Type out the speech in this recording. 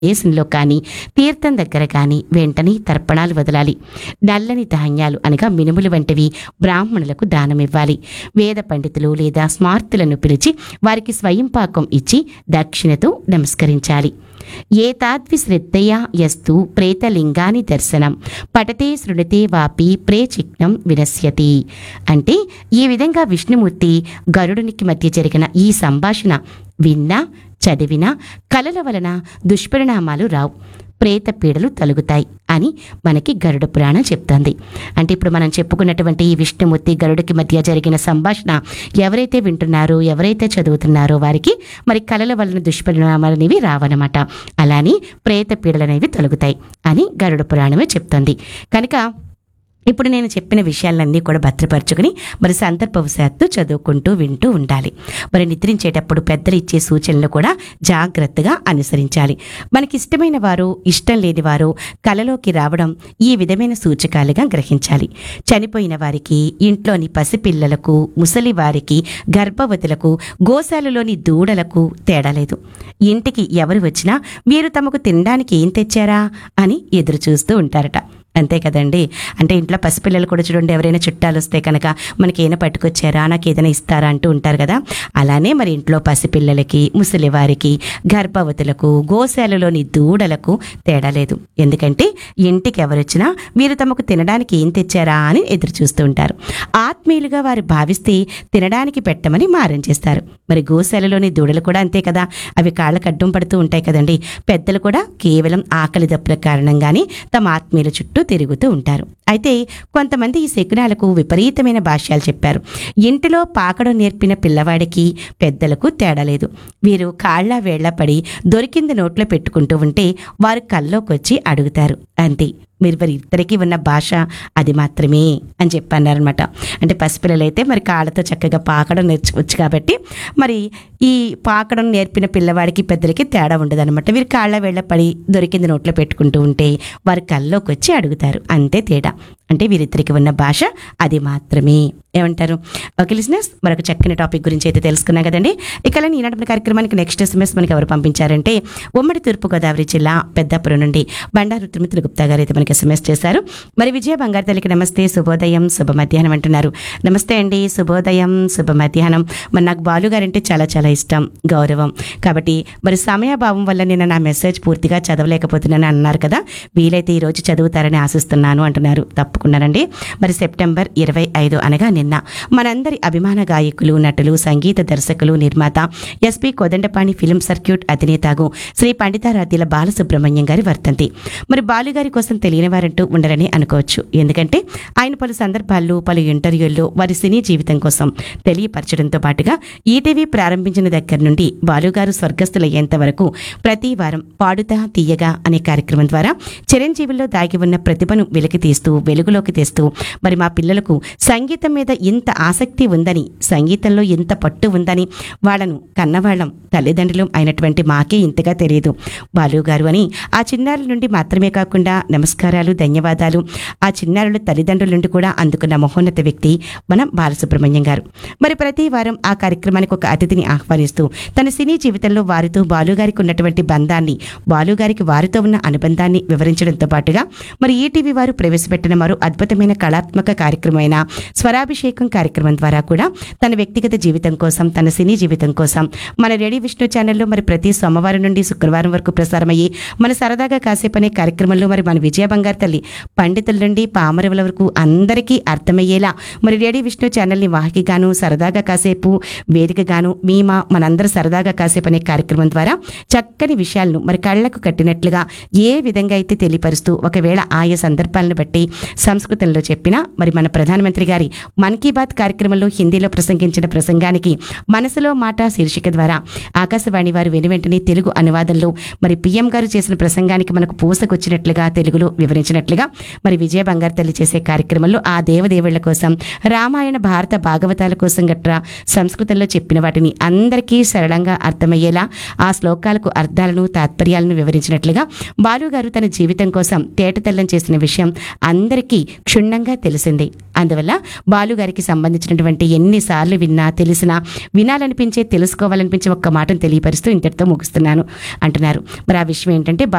దేశంలో కానీ తీర్థం దగ్గర కానీ వెంటనే తర్పణాలు వదలాలి నల్లని ధాన్యాలు అనగా మినుములు వంటివి బ్రాహ్మణులకు దానమివ్వాలి వేద పండితులు లేదా స్మార్తులను పిలిచి వారికి స్వయం పాకం ఇచ్చి దక్షిణతో నమస్కరించాలి ఏతాద్వి శ్రద్ధయా యస్తు ప్రేతలింగాని దర్శనం పటతే శృణితే వాపి ప్రే చిహ్నం వినశ్యతి అంటే ఈ విధంగా విష్ణుమూర్తి గరుడునికి మధ్య జరిగిన ఈ సంభాషణ విన్నా చదివినా కలల వలన దుష్పరిణామాలు రావు ప్రేత పీడలు తొలగుతాయి అని మనకి గరుడ పురాణం చెప్తోంది అంటే ఇప్పుడు మనం చెప్పుకున్నటువంటి ఈ విష్ణుమూర్తి గరుడికి మధ్య జరిగిన సంభాషణ ఎవరైతే వింటున్నారో ఎవరైతే చదువుతున్నారో వారికి మరి కళల వలన దుష్పరిణామాలు అనేవి రావన్నమాట అలానే ప్రేత పీడలు అనేవి తొలగుతాయి అని గరుడ పురాణమే చెప్తోంది కనుక ఇప్పుడు నేను చెప్పిన విషయాలన్నీ కూడా భద్రపరచుకుని మరి సందర్భవశాత్తు చదువుకుంటూ వింటూ ఉండాలి మరి నిద్రించేటప్పుడు పెద్దలు ఇచ్చే సూచనలు కూడా జాగ్రత్తగా అనుసరించాలి మనకి ఇష్టమైన వారు ఇష్టం లేని వారు కలలోకి రావడం ఈ విధమైన సూచకాలుగా గ్రహించాలి చనిపోయిన వారికి ఇంట్లోని పసిపిల్లలకు ముసలి వారికి గర్భవతులకు గోశాలలోని దూడలకు తేడా లేదు ఇంటికి ఎవరు వచ్చినా వీరు తమకు తినడానికి ఏం తెచ్చారా అని ఎదురు చూస్తూ ఉంటారట అంతే కదండి అంటే ఇంట్లో పసిపిల్లలు కూడా చూడండి ఎవరైనా చుట్టాలు వస్తే కనుక మనకి ఏమైనా పట్టుకొచ్చారా నాకు ఏదైనా ఇస్తారా అంటూ ఉంటారు కదా అలానే మరి ఇంట్లో పసిపిల్లలకి ముసలివారికి గర్భవతులకు గోశాలలోని దూడలకు తేడా లేదు ఎందుకంటే ఇంటికి ఎవరొచ్చినా వీరు తమకు తినడానికి ఏం తెచ్చారా అని ఎదురు చూస్తూ ఉంటారు ఆత్మీయులుగా వారు భావిస్తే తినడానికి పెట్టమని మారం చేస్తారు మరి గోశాలలోని దూడలు కూడా అంతే కదా అవి కాళ్ళకు అడ్డం పడుతూ ఉంటాయి కదండి పెద్దలు కూడా కేవలం ఆకలి దప్పుల కారణంగానే తమ ఆత్మీయుల చుట్టూ తిరుగుతూ ఉంటారు అయితే కొంతమంది ఈ శకునాలకు విపరీతమైన భాష్యాలు చెప్పారు ఇంటిలో పాకడం నేర్పిన పిల్లవాడికి పెద్దలకు తేడా లేదు వీరు కాళ్ళ వేళ్ల పడి దొరికింది నోట్లో పెట్టుకుంటూ ఉంటే వారు కల్లోకొచ్చి అడుగుతారు అంతే మీరు మరి ఇద్దరికి ఉన్న భాష అది మాత్రమే అని చెప్పన్నారనమాట అంటే పసిపిల్లలైతే మరి కాళ్ళతో చక్కగా పాకడం నేర్చుకోవచ్చు కాబట్టి మరి ఈ పాకడం నేర్పిన పిల్లవాడికి పెద్దలకి తేడా ఉండదన్నమాట వీరు కాళ్ళ వేళ్ళ పడి దొరికింది నోట్లో పెట్టుకుంటూ ఉంటే వారు కల్లోకి వచ్చి అడుగుతారు అంతే తేడా అంటే వీరిద్దరికి ఉన్న భాష అది మాత్రమే ఏమంటారు ఓకే లిసినర్స్ మరొక చక్కని టాపిక్ గురించి అయితే తెలుసుకున్నాం కదండి ఇక అలానే ఈనాటి మన కార్యక్రమానికి నెక్స్ట్ ఎస్ఎంఎస్ మనకి ఎవరు పంపించారంటే ఉమ్మడి తూర్పుగోదావరి జిల్లా పెద్దాపురం నుండి బండారు తిరుమతులు గుప్తా గారు అయితే మనకి ఎస్ఎంఎస్ చేశారు మరి విజయ బంగారు తల్లికి నమస్తే శుభోదయం శుభ మధ్యాహ్నం అంటున్నారు నమస్తే అండి శుభోదయం శుభ మధ్యాహ్నం మరి నాకు బాలు గారంటే చాలా చాలా ఇష్టం గౌరవం కాబట్టి మరి సమయాభావం వల్ల నేను నా మెసేజ్ పూర్తిగా చదవలేకపోతున్నాను అన్నారు కదా వీలైతే ఈ రోజు చదువుతారని ఆశిస్తున్నాను అంటున్నారు తప్పకుండానండి మరి సెప్టెంబర్ ఇరవై ఐదు అనగా నిన్న మనందరి అభిమాన గాయకులు నటులు సంగీత దర్శకులు నిర్మాత ఎస్పి కోదండపాణి ఫిలిం సర్క్యూట్ అధినేతగు శ్రీ పండితారాధ్యుల బాలసుబ్రహ్మణ్యం గారి వర్తంతి మరి బాలుగారి కోసం తెలియని వారంటూ ఉండరని అనుకోవచ్చు ఎందుకంటే ఆయన పలు సందర్భాల్లో పలు ఇంటర్వ్యూల్లో వారి సినీ జీవితం కోసం తెలియపరచడంతో పాటుగా ఈటీవీ ప్రారంభించిన దగ్గర నుండి బాలుగారు స్వర్గస్థులయ్యేంత వరకు ప్రతి వారం పాడుతా తీయగా అనే కార్యక్రమం ద్వారా చిరంజీవిలో దాగి ఉన్న ప్రతిభను వెలికి తీస్తూ వెలుగులోకి తెస్తూ మరి మా పిల్లలకు సంగీతం మీద ఇంత ఆసక్తి ఉందని సంగీతంలో ఇంత పట్టు ఉందని వాళ్ళను కన్నవాళ్ళం తల్లిదండ్రులు అయినటువంటి మాకే ఇంతగా తెలియదు బాలు గారు అని ఆ చిన్నారుల నుండి మాత్రమే కాకుండా నమస్కారాలు ధన్యవాదాలు ఆ చిన్నారుల తల్లిదండ్రుల నుండి కూడా అందుకున్న మహోన్నత వ్యక్తి మన బాలసుబ్రహ్మణ్యం గారు మరి ప్రతి వారం ఆ కార్యక్రమానికి ఒక అతిథిని ఆహ్వానిస్తూ తన సినీ జీవితంలో వారితో బాలుగారికి ఉన్నటువంటి బంధాన్ని బాలుగారికి వారితో ఉన్న అనుబంధాన్ని వివరించడంతో పాటుగా మరి ఈటీవీ వారు ప్రవేశపెట్టిన మరో అద్భుతమైన కళాత్మక కార్యక్రమమైన స్వరాభిషేకం కార్యక్రమం ద్వారా కూడా తన వ్యక్తిగత జీవితం కోసం తన సినీ జీవితం కోసం మన రేడియో విష్ణు ఛానల్లో మరి ప్రతి సోమవారం నుండి శుక్రవారం వరకు ప్రసారమయ్యి మన సరదాగా కాసేపు అనే కార్యక్రమంలో మరి మన విజయ బంగారు తల్లి పండితుల నుండి పామరవుల వరకు అందరికీ అర్థమయ్యేలా మరి రేడియో విష్ణు ఛానల్ని వాహికగాను సరదాగా కాసేపు వేదికగాను మీమా మనందరూ సరదాగా కాసేపు అనే కార్యక్రమం ద్వారా చక్కని విషయాలను మరి కళ్ళకు కట్టినట్లుగా ఏ విధంగా అయితే తెలియపరుస్తూ ఒకవేళ ఆయా సందర్భాలను బట్టి సంస్కృతంలో చెప్పినా మరి మన ప్రధానమంత్రి గారి మన్ కీ బాత్ కార్యక్రమంలో హిందీలో ప్రసంగించిన ప్రసంగానికి మనసులో మాట శీర్షిక ద్వారా ఆకాశవాణి వారు వెను వెంటనే తెలుగు అనువాదంలో మరి పిఎం గారు చేసిన ప్రసంగానికి మనకు పూసకొచ్చినట్లుగా తెలుగులో వివరించినట్లుగా మరి విజయ బంగారు తల్లి చేసే కార్యక్రమంలో ఆ దేవదేవుళ్ల కోసం రామాయణ భారత భాగవతాల కోసం గట్రా సంస్కృతంలో చెప్పిన వాటిని అందరికీ సరళంగా అర్థమయ్యేలా ఆ శ్లోకాలకు అర్థాలను తాత్పర్యాలను వివరించినట్లుగా బాలు గారు తన జీవితం కోసం తేటతెల్లం చేసిన విషయం అందరికీ క్షుణ్ణంగా తెలిసింది అందువల్ల బాలు గారి గారికి సంబంధించినటువంటి ఎన్నిసార్లు విన్నా తెలిసినా వినాలనిపించే తెలుసుకోవాలనిపించే ఒక్క మాటను తెలియపరుస్తూ ఇంతటితో ముగిస్తున్నాను అంటున్నారు మరి ఆ విషయం ఏంటంటే